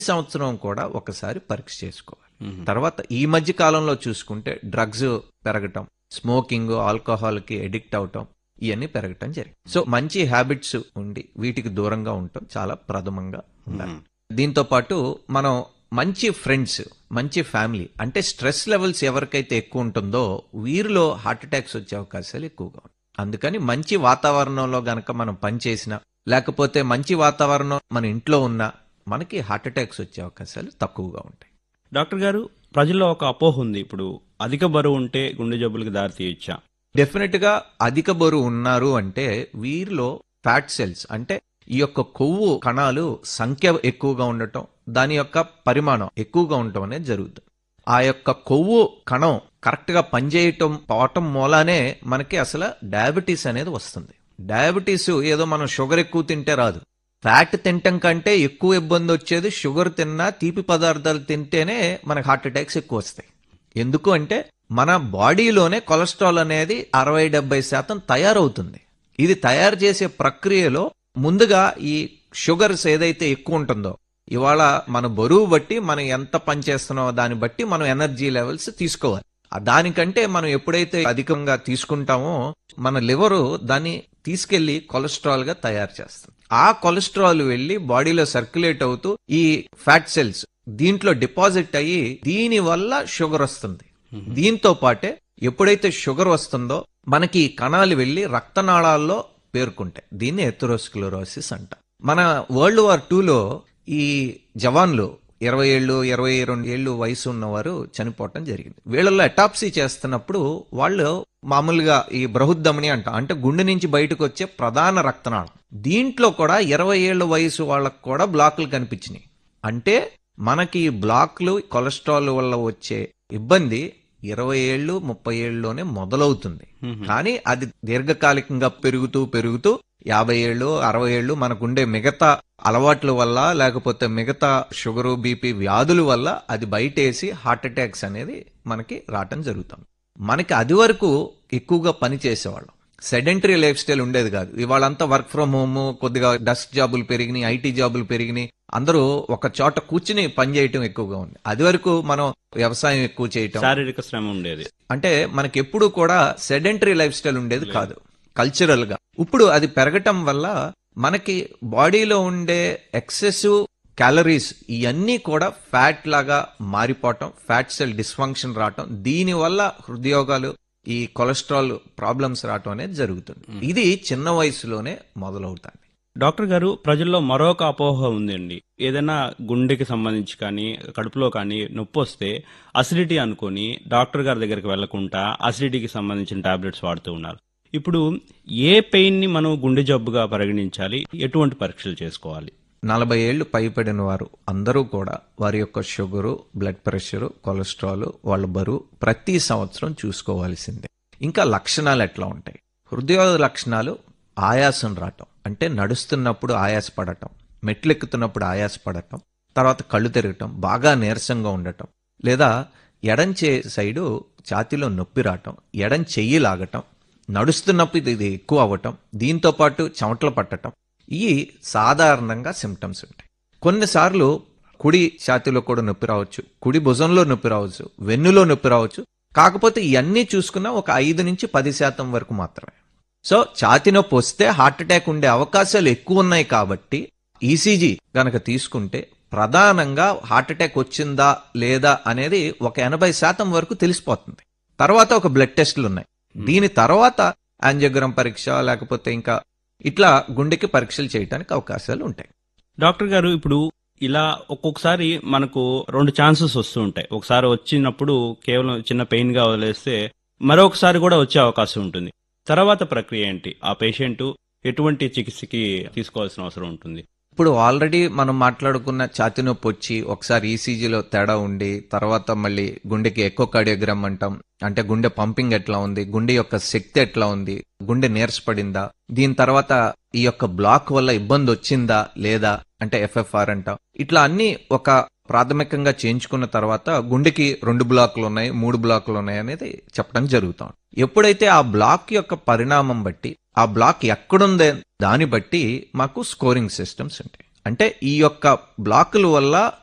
సంవత్సరం కూడా ఒకసారి పరీక్ష చేసుకోవాలి తర్వాత ఈ మధ్య కాలంలో చూసుకుంటే డ్రగ్స్ పెరగటం స్మోకింగ్ ఆల్కహాల్ కి ఎడిక్ట్ అవటం ఇవన్నీ పెరగటం జరిగింది సో మంచి హ్యాబిట్స్ ఉండి వీటికి దూరంగా ఉండటం చాలా ప్రథమంగా ఉండాలి దీంతో పాటు మనం మంచి ఫ్రెండ్స్ మంచి ఫ్యామిలీ అంటే స్ట్రెస్ లెవెల్స్ ఎవరికైతే ఎక్కువ ఉంటుందో వీరిలో హార్ట్ అటాక్స్ వచ్చే అవకాశాలు ఎక్కువగా ఉంటాయి అందుకని మంచి వాతావరణంలో గనక మనం పనిచేసినా లేకపోతే మంచి వాతావరణం మన ఇంట్లో ఉన్నా మనకి హార్ట్ అటాక్స్ వచ్చే అవకాశాలు తక్కువగా ఉంటాయి డాక్టర్ గారు ప్రజల్లో ఒక అపోహ ఉంది ఇప్పుడు అధిక బరువు ఉంటే గుండె జబ్బులకు దారి తీయొచ్చా డెఫినెట్ గా అధిక బరువు ఉన్నారు అంటే వీరిలో ఫ్యాట్ సెల్స్ అంటే ఈ యొక్క కొవ్వు కణాలు సంఖ్య ఎక్కువగా ఉండటం దాని యొక్క పరిమాణం ఎక్కువగా ఉండటం అనేది జరుగుతుంది ఆ యొక్క కొవ్వు కణం కరెక్ట్ గా పనిచేయటం పోవటం మూలానే మనకి అసలు డయాబెటీస్ అనేది వస్తుంది డయాబెటీస్ ఏదో మనం షుగర్ ఎక్కువ తింటే రాదు ఫ్యాట్ తినటం కంటే ఎక్కువ ఇబ్బంది వచ్చేది షుగర్ తిన్నా తీపి పదార్థాలు తింటేనే మనకు హార్ట్ అటాక్స్ ఎక్కువ వస్తాయి ఎందుకు అంటే మన బాడీలోనే కొలెస్ట్రాల్ అనేది అరవై డెబ్బై శాతం తయారవుతుంది ఇది తయారు చేసే ప్రక్రియలో ముందుగా ఈ షుగర్స్ ఏదైతే ఎక్కువ ఉంటుందో ఇవాళ మన బరువు బట్టి మనం ఎంత పని చేస్తున్నామో దాన్ని బట్టి మనం ఎనర్జీ లెవెల్స్ తీసుకోవాలి ఆ దానికంటే మనం ఎప్పుడైతే అధికంగా తీసుకుంటామో మన లివరు దాన్ని తీసుకెళ్లి కొలెస్ట్రాల్ గా తయారు చేస్తుంది ఆ కొలెస్ట్రాల్ వెళ్లి బాడీలో సర్క్యులేట్ అవుతూ ఈ ఫ్యాట్ సెల్స్ దీంట్లో డిపాజిట్ అయ్యి దీని వల్ల షుగర్ వస్తుంది దీంతో పాటే ఎప్పుడైతే షుగర్ వస్తుందో మనకి ఈ కణాలు వెళ్లి రక్తనాళాల్లో పేర్కొంటాయి దీన్ని ఎథరోస్క్లోరోసిస్ అంట మన వరల్డ్ వార్ టూలో ఈ జవాన్లు ఇరవై ఏళ్ళు ఇరవై రెండు ఏళ్ళు వయసు ఉన్నవారు చనిపోవటం జరిగింది వీళ్ళలో అటాప్సీ చేస్తున్నప్పుడు వాళ్ళు మామూలుగా ఈ బృహద్దమని అంట అంటే గుండె నుంచి బయటకు వచ్చే ప్రధాన రక్తనాళం దీంట్లో కూడా ఇరవై ఏళ్ళ వయసు వాళ్ళకు కూడా బ్లాక్లు కనిపించినాయి అంటే మనకి ఈ బ్లాక్లు కొలెస్ట్రాల్ వల్ల వచ్చే ఇబ్బంది ఇరవై ఏళ్ళు ముప్పై ఏళ్ళలోనే మొదలవుతుంది కానీ అది దీర్ఘకాలికంగా పెరుగుతూ పెరుగుతూ యాభై ఏళ్ళు అరవై ఏళ్ళు మనకుండే మిగతా అలవాట్ల వల్ల లేకపోతే మిగతా షుగరు బీపీ వ్యాధుల వల్ల అది బయటేసి హార్ట్ అటాక్స్ అనేది మనకి రావటం జరుగుతుంది మనకి అది వరకు ఎక్కువగా పని చేసేవాళ్ళం సెడెంటరీ లైఫ్ స్టైల్ ఉండేది కాదు ఇవాళంతా వర్క్ ఫ్రమ్ హోమ్ కొద్దిగా డెస్క్ జాబులు పెరిగినాయి ఐటీ జాబులు పెరిగినాయి అందరూ ఒక చోట కూర్చుని పని చేయటం ఎక్కువగా ఉంది అది వరకు మనం వ్యవసాయం ఎక్కువ చేయటం శారీరక శ్రమ ఉండేది అంటే మనకి ఎప్పుడు కూడా సెడెంటరీ లైఫ్ స్టైల్ ఉండేది కాదు కల్చరల్ గా ఇప్పుడు అది పెరగటం వల్ల మనకి బాడీలో ఉండే ఎక్సెసివ్ క్యాలరీస్ ఇవన్నీ కూడా ఫ్యాట్ లాగా మారిపోవటం ఫ్యాట్ సెల్ డిస్ఫంక్షన్ రావటం దీని వల్ల హృదయోగాలు ఈ కొలెస్ట్రాల్ ప్రాబ్లమ్స్ రావటం అనేది జరుగుతుంది ఇది చిన్న వయసులోనే మొదలవుతాయి డాక్టర్ గారు ప్రజల్లో మరొక అపోహ ఉందండి ఏదైనా గుండెకి సంబంధించి కానీ కడుపులో కానీ నొప్పి వస్తే అసిడిటీ అనుకొని డాక్టర్ గారి దగ్గరికి వెళ్లకుండా అసిడిటీకి సంబంధించిన టాబ్లెట్స్ వాడుతూ ఉన్నారు ఇప్పుడు ఏ పెయిన్ ని మనం గుండె జబ్బుగా పరిగణించాలి ఎటువంటి పరీక్షలు చేసుకోవాలి నలభై ఏళ్లు పైపడిన వారు అందరూ కూడా వారి యొక్క షుగరు బ్లడ్ ప్రెషరు కొలెస్ట్రాల్ వాళ్ళ బరువు ప్రతి సంవత్సరం చూసుకోవాల్సిందే ఇంకా లక్షణాలు ఎట్లా ఉంటాయి హృదయ లక్షణాలు ఆయాసం రావటం అంటే నడుస్తున్నప్పుడు ఆయాసపడటం మెట్లెక్కుతున్నప్పుడు ఆయాసపడటం తర్వాత కళ్ళు తిరగటం బాగా నీరసంగా ఉండటం లేదా ఎడంచే సైడు ఛాతీలో నొప్పి రావటం ఎడం చెయ్యి లాగటం నడుస్తున్నప్పుడు ఇది ఎక్కువ అవ్వటం దీంతో పాటు చెమటలు పట్టటం ఇవి సాధారణంగా సిమ్టమ్స్ ఉంటాయి కొన్నిసార్లు కుడి ఛాతీలో కూడా నొప్పి రావచ్చు కుడి భుజంలో నొప్పి రావచ్చు వెన్నులో నొప్పి రావచ్చు కాకపోతే ఇవన్నీ చూసుకున్నా ఒక ఐదు నుంచి పది శాతం వరకు మాత్రమే సో ఛాతీ నొప్పి వస్తే హార్ట్ అటాక్ ఉండే అవకాశాలు ఎక్కువ ఉన్నాయి కాబట్టి ఈసీజీ గనక తీసుకుంటే ప్రధానంగా హార్ట్ అటాక్ వచ్చిందా లేదా అనేది ఒక ఎనభై శాతం వరకు తెలిసిపోతుంది తర్వాత ఒక బ్లడ్ టెస్టులు ఉన్నాయి దీని తర్వాత యాంజియోగ్రామ్ పరీక్ష లేకపోతే ఇంకా ఇట్లా గుండెకి పరీక్షలు చేయడానికి అవకాశాలు ఉంటాయి డాక్టర్ గారు ఇప్పుడు ఇలా ఒక్కొక్కసారి మనకు రెండు ఛాన్సెస్ వస్తూ ఉంటాయి ఒకసారి వచ్చినప్పుడు కేవలం చిన్న పెయిన్ గా వదిలేస్తే మరొకసారి కూడా వచ్చే అవకాశం ఉంటుంది తర్వాత ప్రక్రియ ఏంటి ఆ పేషెంట్ ఎటువంటి చికిత్సకి తీసుకోవాల్సిన అవసరం ఉంటుంది ఇప్పుడు ఆల్రెడీ మనం మాట్లాడుకున్న ఛాతి నొప్పి వచ్చి ఒకసారి ఈసీజీలో తేడా ఉండి తర్వాత మళ్ళీ గుండెకి ఎక్కువ కార్డియోగ్రామ్ అంటాం అంటే గుండె పంపింగ్ ఎట్లా ఉంది గుండె యొక్క శక్తి ఎట్లా ఉంది గుండె నీరసపడిందా దీని తర్వాత ఈ యొక్క బ్లాక్ వల్ల ఇబ్బంది వచ్చిందా లేదా అంటే ఎఫ్ఎఫ్ఆర్ అంటాం ఇట్లా అన్ని ఒక ప్రాథమికంగా చేయించుకున్న తర్వాత గుండెకి రెండు బ్లాకులు ఉన్నాయి మూడు బ్లాకులు ఉన్నాయి అనేది చెప్పడం జరుగుతాం ఎప్పుడైతే ఆ బ్లాక్ యొక్క పరిణామం బట్టి ఆ బ్లాక్ ఎక్కడుందే దాన్ని బట్టి మాకు స్కోరింగ్ సిస్టమ్స్ ఉంటాయి అంటే ఈ యొక్క బ్లాకుల వల్ల